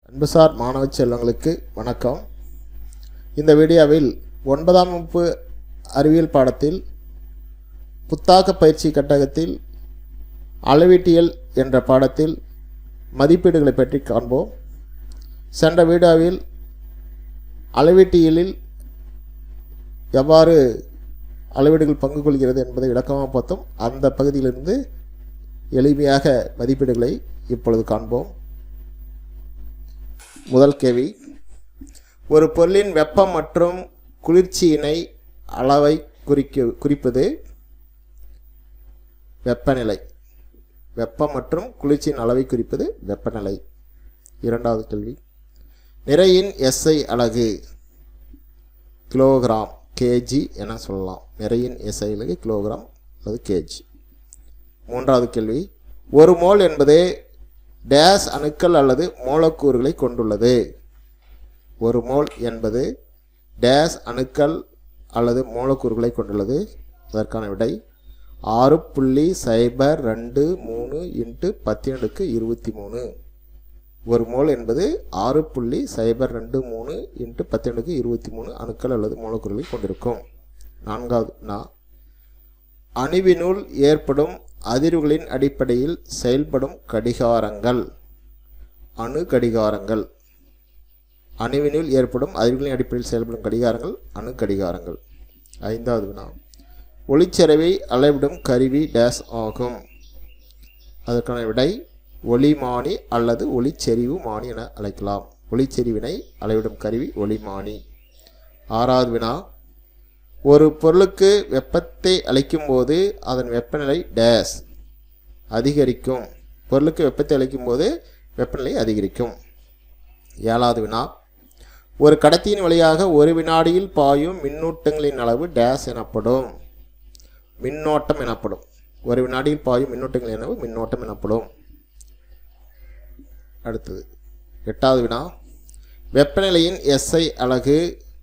அன்புசார் மாணவ செல்வங்களுக்கு வணக்கம் இந்த வீடியோவில் ஒன்பதாம் வகுப்பு அறிவியல் பாடத்தில் புத்தாக்க பயிற்சி கட்டகத்தில் அளவீட்டியல் என்ற பாடத்தில் மதிப்பீடுகளை பற்றி காண்போம் சென்ற வீடியோவில் அளவீட்டியலில் எவ்வாறு அளவீடுகள் பங்கு கொள்கிறது என்பதை விளக்கமாக பார்த்தோம் அந்த பகுதியிலிருந்து எளிமையாக மதிப்பீடுகளை இப்பொழுது காண்போம் முதல் கேள்வி ஒரு பொருளின் வெப்பம் மற்றும் குளிர்ச்சியினை அளவை குறிக்க குறிப்பது வெப்பநிலை வெப்பம் மற்றும் குளிர்ச்சியின் அளவை குறிப்பது வெப்பநிலை இரண்டாவது கேள்வி நிறையின் எஸ்ஐ அலகு கிலோகிராம் கேஜி என சொல்லலாம் நிறையின் எஸ்ஐ அலகு கிலோகிராம் அல்லது கேஜி மூன்றாவது கேள்வி ஒரு மோல் என்பது டேஸ் அணுக்கள் அல்லது மூலக்கூறுகளை கொண்டுள்ளது ஒரு மோல் என்பது டேஸ் அணுக்கள் அல்லது மூலக்கூறுகளை கொண்டுள்ளது அதற்கான விடை ஆறு புள்ளி சைபர் ரெண்டு மூணு இன்ட்டு பத்தினடுக்கு இருபத்தி மூணு ஒரு மோல் என்பது ஆறு புள்ளி சைபர் ரெண்டு மூணு இன்ட்டு பத்தினடுக்கு இருபத்தி மூணு அணுக்கள் அல்லது மூலக்கூறுகளை கொண்டிருக்கும் நான்காவது நா அணுவினுள் ஏற்படும் அதிர்வுகளின் அடிப்படையில் செயல்படும் கடிகாரங்கள் அணு கடிகாரங்கள் அணுவினுள் ஏற்படும் அதிர்வுகளின் அடிப்படையில் செயல்படும் கடிகாரங்கள் அணு கடிகாரங்கள் ஐந்தாவது வினா ஒளிச்செறிவை அளவிடும் கருவி டேஸ் ஆகும் அதற்கான விடை ஒளிமானி அல்லது ஒளிச்செறிவு மானி என அழைக்கலாம் ஒளிச்செறிவினை அளவிடும் கருவி ஒளிமானி ஆறாவது வினா ஒரு பொருளுக்கு வெப்பத்தை அளிக்கும்போது அதன் வெப்பநிலை டேஸ் அதிகரிக்கும் பொருளுக்கு வெப்பத்தை அளிக்கும்போது வெப்பநிலை அதிகரிக்கும் ஏழாவது வினா ஒரு கடத்தியின் வழியாக ஒரு வினாடியில் பாயும் மின்னூட்டங்களின் அளவு டேஸ் எனப்படும் மின்னோட்டம் எனப்படும் ஒரு வினாடியில் பாயும் மின்னூட்டங்கள் எனவு மின்னோட்டம் எனப்படும் அடுத்தது எட்டாவது வினா வெப்பநிலையின் எஸ்ஐ அலகு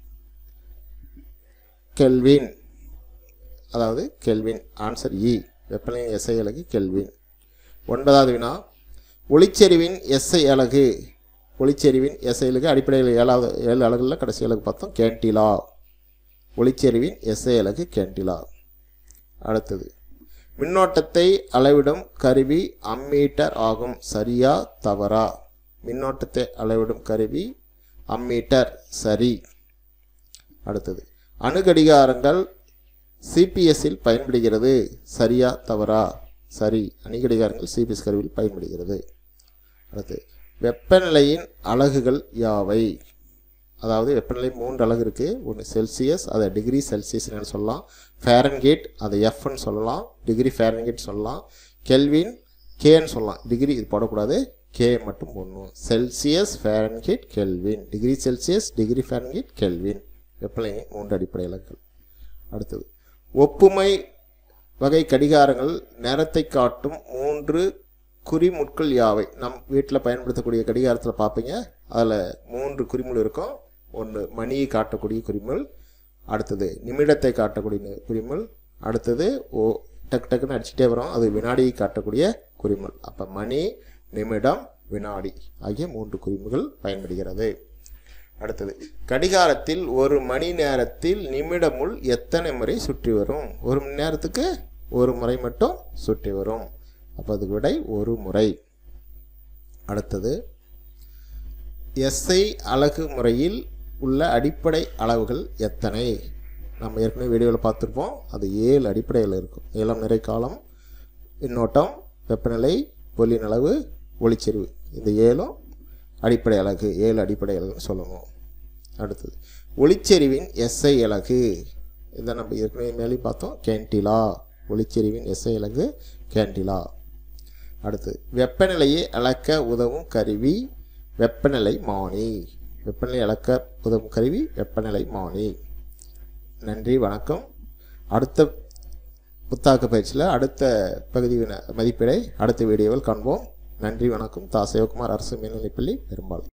கெல்வின் அதாவது கெல்வின் ஆன்சர் இ வெப்பநிலை எஸ்ஐ அலகு கெல்வின் ஒன்பதாவது வினா ஒளிச்செறிவின் எஸ்ஐ அலகு ஒளிச்செறிவின் எஸ்ஐ அலகு அடிப்படையில் ஏழாவது ஏழு அலகுகளில் கடைசி அலகு பார்த்தோம் கேண்டிலா ஒளிச்செறிவின் எஸ்ஐ அலகு கேண்டிலா அடுத்தது மின்னோட்டத்தை அளவிடும் கருவி அம்மீட்டர் ஆகும் சரியா தவறா மின்னோட்டத்தை அளவிடும் கருவி அம்மீட்டர் சரி அடுத்தது அணுகடிகாரங்கள் சிபிஎஸ்ஸில் பயன்படுகிறது சரியா தவறா சரி அணுகடிகாரங்கள் சிபிஎஸ் கருவியில் பயன்படுகிறது அடுத்து வெப்பநிலையின் அலகுகள் யாவை அதாவது வெப்பநிலை மூன்று அலகு இருக்குது ஒன்று செல்சியஸ் அதை டிகிரி செல்சியஸ்னு சொல்லலாம் ஃபேரன்கேட் அதை எஃப்னு சொல்லலாம் டிகிரி ஃபேரன்கேட் சொல்லலாம் கெல்வின் கேன்னு சொல்லலாம் டிகிரி இது போடக்கூடாது கே மட்டும் போடணும் Celsius Fahrenheit Kelvin degree Celsius degree Fahrenheit Kelvin வெப்பநிலை மூன்று அடிப்படை இலக்குகள் அடுத்தது ஒப்புமை வகை கடிகாரங்கள் நேரத்தை காட்டும் மூன்று குறிமுட்கள் யாவை நம் வீட்டில் பயன்படுத்தக்கூடிய கடிகாரத்தில் பார்ப்பீங்க அதில் மூன்று குறிமுள் இருக்கும் ஒன்று மணியை காட்டக்கூடிய குறிமுள் அடுத்தது நிமிடத்தை காட்டக்கூடிய குறிமுள் அடுத்தது ஓ டக்கு டக்குன்னு அடிச்சுட்டே வரும் அது வினாடியை காட்டக்கூடிய குறிமுள் அப்போ மணி நிமிடம் வினாடி ஆகிய மூன்று குறிமுகள் பயன்படுகிறது அடுத்தது கடிகாரத்தில் ஒரு மணி நேரத்தில் நிமிடமுள் எத்தனை முறை சுற்றி வரும் ஒரு மணி நேரத்துக்கு ஒரு முறை மட்டும் சுற்றி வரும் அப்போ அதுக்கு விடை ஒரு முறை அடுத்தது எஸ்ஐ அலகு முறையில் உள்ள அடிப்படை அளவுகள் எத்தனை நம்ம ஏற்கனவே வீடியோவில் பார்த்துருப்போம் அது ஏழு அடிப்படையில் இருக்கும் ஏழாம் நிறை காலம் மின்னோட்டம் வெப்பநிலை பொலின் அளவு ஒளிச்செறிவு இந்த ஏழும் அடிப்படை அலகு ஏழு அடிப்படை அலகுன்னு சொல்லணும் அடுத்தது ஒளிச்செறிவின் எஸ்ஐ அலகு இதை நம்ம ஏற்கனவே மேலே பார்த்தோம் கேண்டிலா ஒளிச்செறிவின் எஸ்ஐ அலகு கேண்டிலா அடுத்து வெப்பநிலையை அளக்க உதவும் கருவி வெப்பநிலை மானி வெப்பநிலை அளக்க உதவும் கருவி வெப்பநிலை மானி நன்றி வணக்கம் அடுத்த புத்தாக்க பயிற்சியில் அடுத்த பகுதி மதிப்பீடை அடுத்த வீடியோவில் காண்போம் நன்றி வணக்கம் தா சிவகுமார் அரசு மேல்நிலைப்பள்ளி பெரும்பாலும்